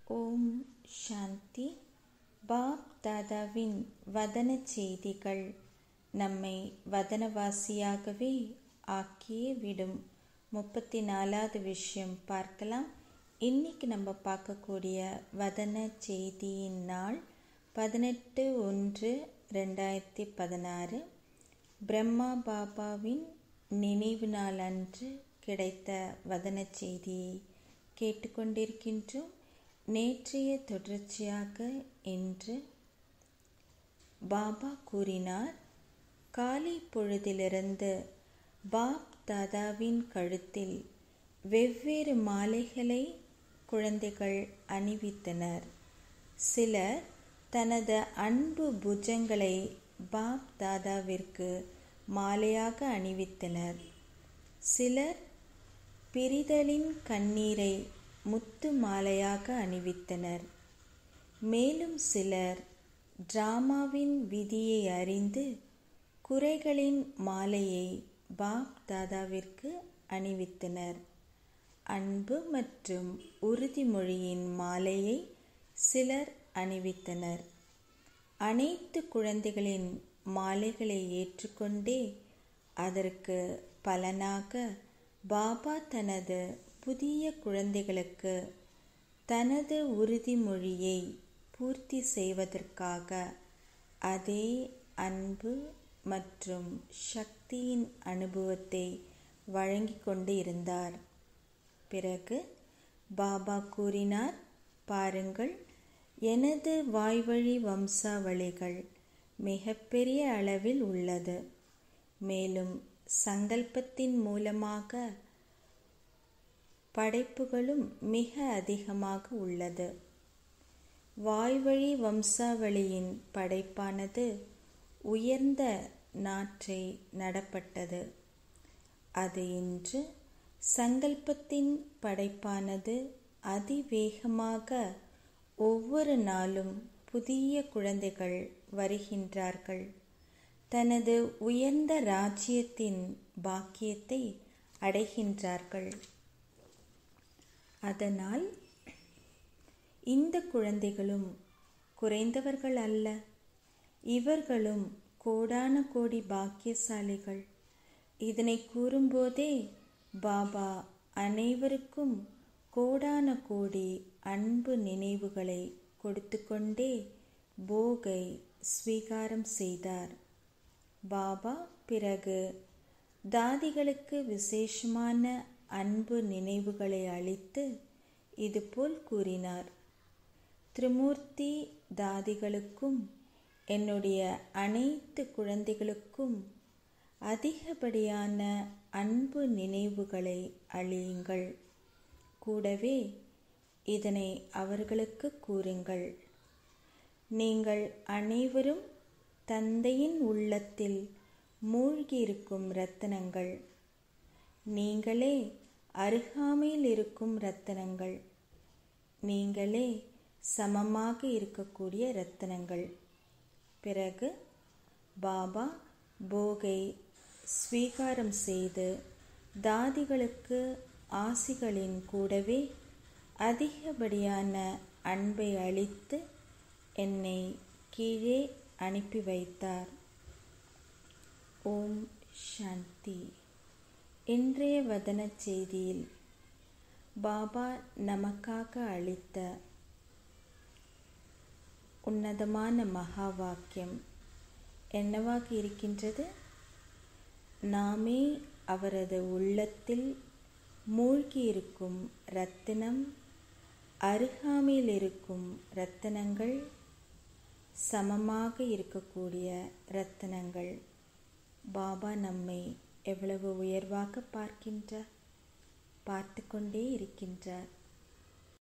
ஓம் சாந்தி pop தாதாவின் வதன செய்திகள் நம்மை வதனவாசியாகவே ஆக்கியே விடும் முப்பத்தி நாலாவது விஷயம் பார்க்கலாம் இன்னைக்கு நம்ம பார்க்கக்கூடிய வதன செய்தியின் நாள் பதினெட்டு ஒன்று ரெண்டாயிரத்தி பதினாறு பிரம்மா பாபாவின் நினைவு நாள் அன்று கிடைத்த வதன செய்தியை கேட்டுக்கொண்டிருக்கின்றோம் நேற்றைய தொடர்ச்சியாக இன்று பாபா கூறினார் காலை பொழுதிலிருந்து பாப் தாதாவின் கழுத்தில் வெவ்வேறு மாலைகளை குழந்தைகள் அணிவித்தனர் சிலர் தனது அன்பு புஜங்களை பாப் தாதாவிற்கு மாலையாக அணிவித்தனர் சிலர் பிரிதலின் கண்ணீரை முத்து மாலையாக அணிவித்தனர் மேலும் சிலர் டிராமாவின் விதியை அறிந்து குறைகளின் மாலையை பாப் தாதாவிற்கு அணிவித்தனர் அன்பு மற்றும் உறுதிமொழியின் மாலையை சிலர் அணிவித்தனர் அனைத்து குழந்தைகளின் மாலைகளை ஏற்றுக்கொண்டே அதற்கு பலனாக பாபா தனது புதிய குழந்தைகளுக்கு தனது உறுதிமொழியை பூர்த்தி செய்வதற்காக அதே அன்பு மற்றும் சக்தியின் அனுபவத்தை வழங்கிக் கொண்டு இருந்தார் பிறகு பாபா கூறினார் பாருங்கள் எனது வாய்வழி வம்சாவளிகள் மிகப்பெரிய அளவில் உள்ளது மேலும் சங்கல்பத்தின் மூலமாக படைப்புகளும் மிக அதிகமாக உள்ளது வாய்வழி வம்சாவளியின் படைப்பானது உயர்ந்த நாற்றை நடப்பட்டது அது இன்று சங்கல்பத்தின் படைப்பானது அதிவேகமாக ஒவ்வொரு நாளும் புதிய குழந்தைகள் வருகின்றார்கள் தனது உயர்ந்த ராஜ்யத்தின் பாக்கியத்தை அடைகின்றார்கள் அதனால் இந்த குழந்தைகளும் குறைந்தவர்கள் அல்ல இவர்களும் கோடான கோடி பாக்கியசாலிகள் இதனை கூறும்போதே பாபா அனைவருக்கும் கோடான கோடி அன்பு நினைவுகளை கொடுத்து கொண்டே போகை ஸ்வீகாரம் செய்தார் பாபா பிறகு தாதிகளுக்கு விசேஷமான அன்பு நினைவுகளை அளித்து இதுபோல் கூறினார் திரிமூர்த்தி தாதிகளுக்கும் என்னுடைய அனைத்து குழந்தைகளுக்கும் அதிகப்படியான அன்பு நினைவுகளை அழியுங்கள் கூடவே இதனை அவர்களுக்கு கூறுங்கள் நீங்கள் அனைவரும் தந்தையின் உள்ளத்தில் மூழ்கியிருக்கும் இரத்தனங்கள் நீங்களே அருகாமையில் இருக்கும் இரத்தனங்கள் நீங்களே சமமாக இருக்கக்கூடிய இரத்தனங்கள் பிறகு பாபா போகை ஸ்வீகாரம் செய்து தாதிகளுக்கு ஆசிகளின் கூடவே அதிகப்படியான அன்பை அளித்து என்னை கீழே அனுப்பி வைத்தார் ஓம் சாந்தி இன்றைய வதன செய்தியில் பாபா நமக்காக அளித்த உன்னதமான மகா வாக்கியம் என்னவாக இருக்கின்றது நாமே அவரது உள்ளத்தில் மூழ்கியிருக்கும் இரத்தினம் அருகாமையில் இருக்கும் இரத்தினங்கள் சமமாக இருக்கக்கூடிய இரத்தினங்கள் பாபா நம்மை எவ்வளவு உயர்வாக பார்க்கின்றார் பார்த்து கொண்டே இருக்கின்றார்